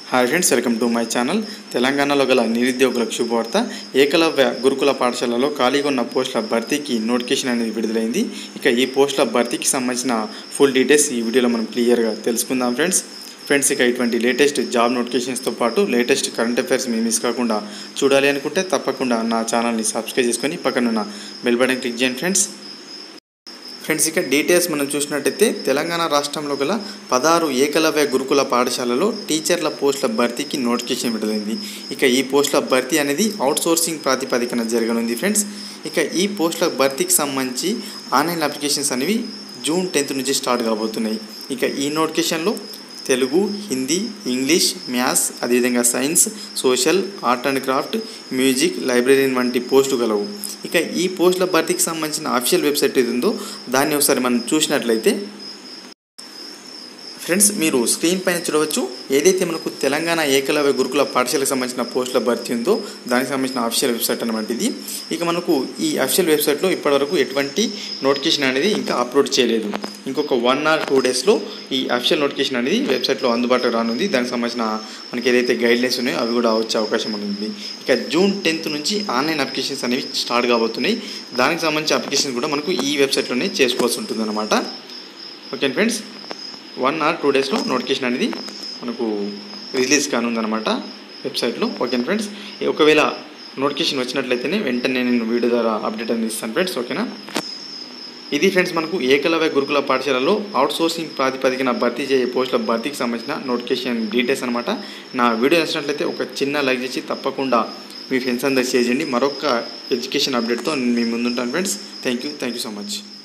hi friends welcome to my channel తెలంగాణలో గల నిరుద్యోగులకు శుభవార్త ఏకలవ్య గురుకుల పాఠశాలలో ఖాళీగా ఉన్న పోస్టుల భర్తీకి నోటిఫికేషన్ అనేది విడుదలైంది ఇక ఈ పోస్టుల భర్తీకి సంబంధించిన ఫుల్ డీటెయిల్స్ ఈ వీడియోలో మనం క్లియర్గా తెలుసుకుందాం ఫ్రెండ్స్ ఫ్రెండ్స్ ఇక ఇటువంటి లేటెస్ట్ జాబ్ నోటిఫికేషన్స్తో పాటు లేటెస్ట్ కరెంట్ అఫైర్స్ మీ మిస్ కాకుండా చూడాలి అనుకుంటే తప్పకుండా నా ఛానల్ని సబ్స్క్రైబ్ చేసుకొని పక్కన ఉన్న బెల్ బటన్ క్లిక్ చేయండి ఫ్రెండ్స్ ఫ్రెండ్స్ ఇక డీటెయిల్స్ మనం చూసినట్టయితే తెలంగాణ రాష్ట్రంలో గల పదహారు ఏకలవ్య గురుకుల పాఠశాలలో టీచర్ల పోస్టుల భర్తీకి నోటిఫికేషన్ విడుదలైంది ఇక ఈ పోస్టుల భర్తీ అనేది అవుట్సోర్సింగ్ ప్రాతిపదికన జరగనుంది ఫ్రెండ్స్ ఇక ఈ పోస్టుల భర్తీకి సంబంధించి ఆన్లైన్ అప్లికేషన్స్ అనేవి జూన్ టెన్త్ నుంచి స్టార్ట్ కాబోతున్నాయి ఇక ఈ నోటిఫికేషన్లో తెలుగు హిందీ ఇంగ్లీష్ మ్యాథ్స్ అదేవిధంగా science social art and craft music library వంటి పోస్టులు గలవు ఇక ఈ పోస్టుల భర్తీకి సంబంధించిన అఫీషియల్ వెబ్సైట్ ఏది ఉందో దాన్ని ఒకసారి మనం చూసినట్లయితే ఫ్రెండ్స్ మీరు స్క్రీన్ పైన చూడవచ్చు ఏదైతే మనకు తెలంగాణ ఏకలవ్య గురుకుల పాఠశాలకు సంబంధించిన పోస్టుల భర్తీ ఉందో దానికి సంబంధించిన అఫీషియల్ వెబ్సైట్ అనమాట ఇది ఇక మనకు ఈ అఫీషియల్ వెబ్సైట్లో ఇప్పటివరకు ఎటువంటి నోటిఫికేషన్ అనేది ఇంకా అప్లోడ్ చేయలేదు ఇంకొక వన్ ఆర్ టూ డేస్లో ఈ అఫీషియల్ నోటిఫికేషన్ అనేది వెబ్సైట్లో అందుబాటులో రానుంది దానికి సంబంధించిన మనకి ఏదైతే గైడ్లైన్స్ ఉన్నాయో అవి కూడా వచ్చే అవకాశం ఉంది ఇక జూన్ టెన్త్ నుంచి ఆన్లైన్ అప్లికేషన్స్ అనేవి స్టార్ట్ కాబోతున్నాయి దానికి సంబంధించిన అప్లికేషన్ కూడా మనకు ఈ వెబ్సైట్లోనే చేసుకోవాల్సి ఉంటుంది అనమాట okay friends one or two డేస్లో నోటిఫికేషన్ అనేది మనకు రిలీజ్ కానుందనమాట వెబ్సైట్లో ఓకే ఫ్రెండ్స్ ఒకవేళ నోటిఫికేషన్ వచ్చినట్లయితేనే వెంటనే నేను వీడియో ద్వారా అప్డేట్ అనేది ఇస్తాను ఫ్రెండ్స్ ఓకేనా ఇది ఫ్రెండ్స్ మనకు ఏకలవ్య గురుకుల పాఠశాలలో అవుట్సోర్సింగ్ ప్రాతిపదికన భర్తీ చేసే పోస్టుల భర్తీకి సంబంధించిన నోటిఫికేషన్ డీటెయిల్స్ అనమాట నా వీడియో నచ్చినట్లయితే ఒక చిన్న లైక్ చేసి తప్పకుండా మీ ఫ్రెండ్స్ అందరికి షేర్ చేయండి మరొక ఎడ్యుకేషన్ అప్డేట్తో మీ ముందుంటాను friends thank you thank you so much